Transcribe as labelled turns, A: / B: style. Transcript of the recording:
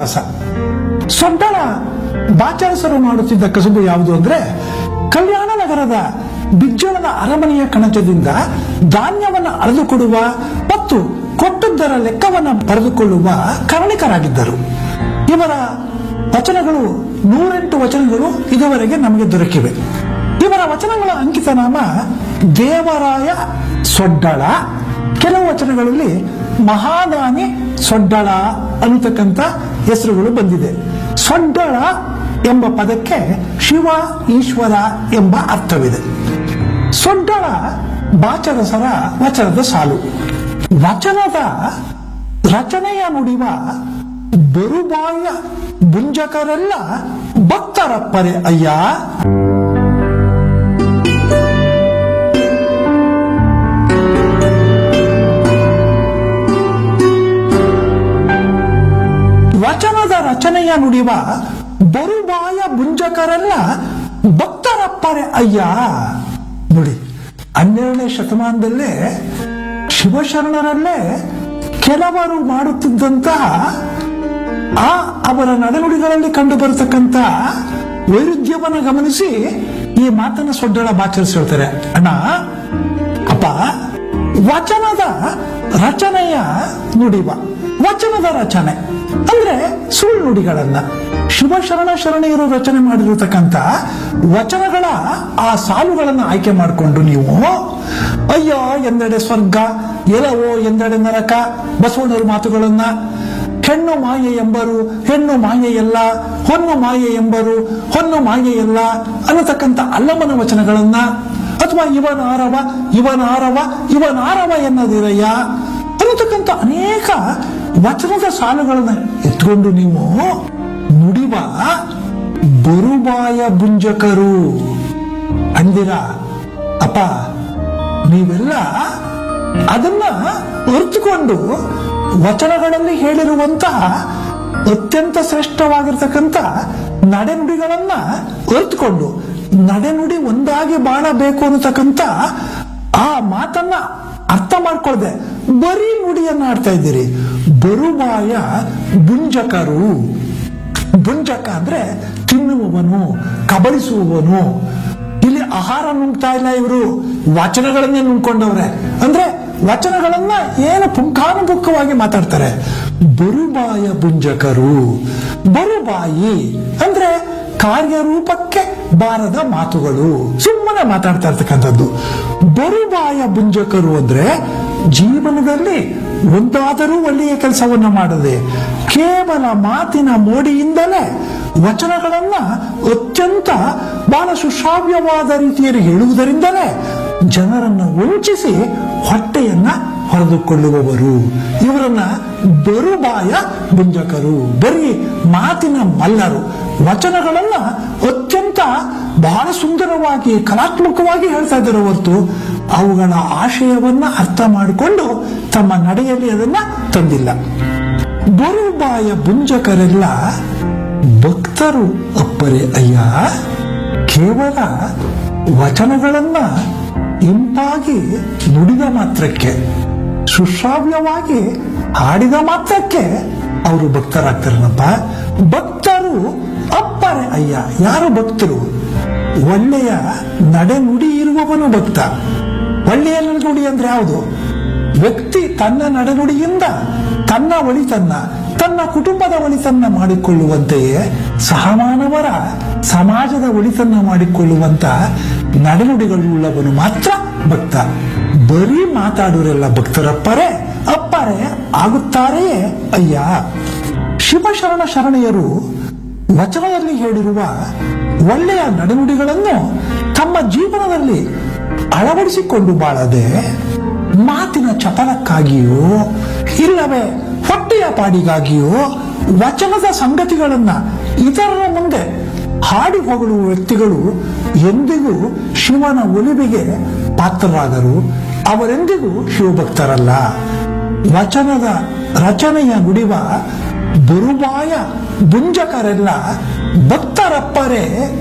A: ಕೆಲಸ ಸೊಡ್ಡಳ ಬಾಚಾರಸರು ಮಾಡುತ್ತಿದ್ದ ಕಸುಬು ಯಾವುದು ಅಂದ್ರೆ ಕಲ್ಯಾಣ ನಗರದ ಬಿಜ್ಜಳದ ಅರಮನೆಯ ಕಣಜದಿಂದ ಧಾನ್ಯವನ್ನು ಅಳೆದುಕೊಡುವ ಮತ್ತು ಕೊಟ್ಟದ್ದರ ಲೆಕ್ಕವನ್ನು ಬರೆದುಕೊಳ್ಳುವ ಕರ್ಣಿಕರಾಗಿದ್ದರು ಇವರ ವಚನಗಳು ನೂರೆಂಟು ವಚನಗಳು ಇದುವರೆಗೆ ನಮಗೆ ದೊರಕಿವೆ ಇವರ ವಚನಗಳ ಅಂಕಿತ ನಾಮ ದೇವರಾಯ ಸೊಡ್ಡಳ ಕೆಲವು ವಚನಗಳಲ್ಲಿ ಮಹಾದಾನಿ ಸೊಡ್ಡಳ ಅನ್ನತಕ್ಕಂಥ ಹೆಸರುಗಳು ಬಂದಿದೆ ಸೊಡ್ಡಳ ಎಂಬ ಪದಕ್ಕೆ ಶಿವ ಈಶ್ವರ ಎಂಬ ಅರ್ಥವಿದೆ ಸೊಡ್ಡಳ ಬಾಚರಸರ ವಚನದ ಸಾಲು ವಚನದ ರಚನೆಯ ನುಡಿವ ಬರುಬಾಯ ಬುಂಜಕರೆಲ್ಲ ಭಕ್ತರಪ್ಪರೆ ಅಯ್ಯ ವಚನದ ರಚನೆಯ ನುಡಿವ ಬರುಬಾಯ ಬುಂಜಕರೆಲ್ಲ ಭಕ್ತರಪ್ಪರೆ ಅಯ್ಯ ನೋಡಿ ಹನ್ನೆರಡನೇ ಶತಮಾನದಲ್ಲೇ ಶಿವಶರಣರಲ್ಲೇ ಕೆಲವರು ಮಾಡುತ್ತಿದ್ದಂತಹ ಆ ಅವರ ನಡೆನುಡಿಗಳಲ್ಲಿ ಕಂಡು ಬರತಕ್ಕಂತ ವೈರುಧ್ಯವನ್ನ ಗಮನಿಸಿ ಈ ಮಾತನ್ನ ಸೊಡ್ಡಳ ಬಾಚರಿಸಿ ಹೇಳ್ತಾರೆ ಅಣ್ಣ ಅಪ್ಪ ವಚನದ ರಚನೆಯ ನುಡಿವ ವಚನದ ರಚನೆ ಅಂದ್ರೆ ಸುಳ್ಳು ನುಡಿಗಳನ್ನ ಶಿವಶರಣ ಶರಣೆಯರು ರಚನೆ ಮಾಡಿರತಕ್ಕಂತ ವಚನಗಳ ಆ ಸಾಲುಗಳನ್ನ ಆಯ್ಕೆ ಮಾಡಿಕೊಂಡು ನೀವು ಅಯ್ಯೋ ಎಂದೆಡೆ ಸ್ವರ್ಗ ಎಲವೋ ಎಂದೆಡೆ ನರಕ ಬಸವಣ್ಣವ್ರ ಮಾತುಗಳನ್ನ ಹೆಣ್ಣು ಮಾಯೆ ಎಂಬರು ಹೆಣ್ಣು ಮಾಯೆಯಲ್ಲ ಹೊನ್ನು ಮಾಯೆ ಎಂಬರು ಹೊನ್ನು ಮಾಯೆಯಲ್ಲ ಅನ್ನತಕ್ಕಂಥ ಅಲ್ಲಮನ ವಚನಗಳನ್ನ ಅಥವಾ ಇವನ ಆರವ ಇವನ ಆರವ ಇವನ ಆರವ ಎನ್ನದಿರಯ್ಯ ಅನ್ನತಕ್ಕಂಥ ಅನೇಕ ವಚನದ ಸಾಲುಗಳನ್ನ ಎತ್ಕೊಂಡು ನೀವು ನುಡಿವ ಬರುಬಾಯ ಬುಂಜಕರು ಅಂದಿರ ಅಪ್ಪ ನೀವೆಲ್ಲ ಅದನ್ನ ಅರ್ಥಕೊಂಡು ವಚನಗಳಲ್ಲಿ ಹೇಳಿರುವಂತಹ ಅತ್ಯಂತ ಶ್ರೇಷ್ಠವಾಗಿರ್ತಕ್ಕಂಥ ನಡೆನುಡಿಗಳನ್ನ ಅರ್ಥಕೊಂಡು ನಡೆನುಡಿ ಒಂದಾಗಿ ಬಾಳಬೇಕು ಅನ್ನತಕ್ಕಂಥ ಆ ಮಾತನ್ನ ಅರ್ಥ ಮಾಡ್ಕೊಳ್ದೆ ಬರೀ ನುಡಿಯನ್ನ ಆಡ್ತಾ ಇದ್ದೀರಿ ಬರುಬಾಯ ಬುಂಜಕರು ಬುಂಜಕ ಅಂದ್ರೆ ತಿನ್ನುವವನು ಕಬಳಿಸುವವನು ಇಲ್ಲಿ ಆಹಾರ ನುಂಗ್ತಾ ಇಲ್ಲ ಇವರು ವಚನಗಳನ್ನೇ ನುಂಗ್ಕೊಂಡವ್ರೆ ಅಂದ್ರೆ ವಚನಗಳನ್ನ ಏನು ಪುಂಖಾನುಪುಂಖವಾಗಿ ಮಾತಾಡ್ತಾರೆ ಬರುಬಾಯ ಬುಂಜಕರು ಬರುಬಾಯಿ ಅಂದ್ರೆ ಕಾರ್ಯರೂಪಕ್ಕೆ ಬಾರದ ಮಾತುಗಳು ಸುಮ್ಮನೆ ಮಾತಾಡ್ತಾ ಇರ್ತಕ್ಕಂಥದ್ದು ಬರುಬಾಯ ಬುಂಜಕರು ಅಂದ್ರೆ ಜೀವನದಲ್ಲಿ ಒಂದಾದರೂ ಒಳ್ಳೆಯ ಕೆಲಸವನ್ನ ಮಾಡದೆ ಕೇವಲ ಮಾತಿನ ಮೋಡಿಯಿಂದಲೇ ವಚನಗಳನ್ನ ಅತ್ಯಂತ ಬಹಳ ಸುಶ್ರಾವ್ಯವಾದ ರೀತಿಯಲ್ಲಿ ಹೇಳುವುದರಿಂದಲೇ ಜನರನ್ನ ವಂಚಿಸಿ ಹೊಟ್ಟೆಯನ್ನ ಹೊರೆದುಕೊಳ್ಳುವವರು ಇವರನ್ನ ಬರುಬಾಯ ಬುಂಜಕರು ಬರೀ ಮಾತಿನ ಮಲ್ಲರು ವಚನಗಳನ್ನ ಅತ್ಯಂತ ಬಹಳ ಸುಂದರವಾಗಿ ಕಲಾತ್ಮಕವಾಗಿ ಹೇಳ್ತಾ ಇದ್ದಾರೆ ಹೊರತು ಅವುಗಳ ಆಶಯವನ್ನ ಅರ್ಥ ಮಾಡಿಕೊಂಡು ತಮ್ಮ ನಡೆಯಲ್ಲಿ ಅದನ್ನ ತಂದಿಲ್ಲ ಬರುಬಾಯ ಬುಂಜಕರೆಲ್ಲ ಭಕ್ತರು ಅಪ್ಪರೆ ಅಯ್ಯ ಕೇವಲ ವಚನಗಳನ್ನ ಇಂಪಾಗಿ ನುಡಿದ ಮಾತ್ರಕ್ಕೆ ಸುಶ್ರಾವ್ಯವಾಗಿ ಹಾಡಿದ ಮಾತ್ರಕ್ಕೆ ಅವರು ಭಕ್ತರಾಗ್ತಾರನಪ್ಪ ಭಕ್ತರು ಅಪ್ಪರೆ ಅಯ್ಯ ಯಾರು ಭಕ್ತರು ಒಳ್ಳೆಯ ನಡೆನುಡಿ ಇರುವವನು ಭಕ್ತ ಒಳ್ಳೆಯ ನಡೆನುಡಿ ಅಂದ್ರೆ ಯಾವುದು ವ್ಯಕ್ತಿ ತನ್ನ ನಡೆನುಡಿಯಿಂದ ತನ್ನ ಒಳಿತನ್ನ ತನ್ನ ಕುಟುಂಬದ ಒಳಿತನ್ನ ಮಾಡಿಕೊಳ್ಳುವಂತೆಯೇ ಸಹಮಾನವರ ಸಮಾಜದ ಒಳಿತನ್ನ ಮಾಡಿಕೊಳ್ಳುವಂತ ನಡೆನುಡಿಗಳುಳ್ಳವನು ಮಾತ್ರ ಭಕ್ತ ಬರೀ ಮಾತಾಡೋರೆಲ್ಲ ಭಕ್ತರಪ್ಪರೇ ಅಪ್ಪರೇ ಆಗುತ್ತಾರೆಯೇ ಅಯ್ಯ ಶಿವಶರಣ ಶರಣೆಯರು ವಚನದಲ್ಲಿ ಹೇಳಿರುವ ಒಳ್ಳೆಯ ನಡೆನುಡಿಗಳನ್ನು ತಮ್ಮ ಜೀವನದಲ್ಲಿ ಅಳವಡಿಸಿಕೊಂಡು ಬಾಳದೆ ಮಾತಿನ ಚಪಲಕ್ಕಾಗಿಯೋ ಇಲ್ಲವೇ ಹೊಟ್ಟೆಯ ಪಾಡಿಗಾಗಿಯೋ ವಚನದ ಸಂಗತಿಗಳನ್ನ ಇತರರ ಮುಂದೆ ಹಾಡಿ ಹೊಗಳುವ ವ್ಯಕ್ತಿಗಳು ಎಂದಿಗೂ ಶಿವನ ಒಲಿವಿಗೆ ಪಾತ್ರರಾದರು ಅವರೆಂದಿಗೂ ಶಿವಭಕ್ತರಲ್ಲ ವಚನದ ರಚನೆಯ ನುಡಿವ ಬರುಬಾಯ ಬುಂಜಕರೆಲ್ಲ ಭಕ್ತರಪ್ಪರೇ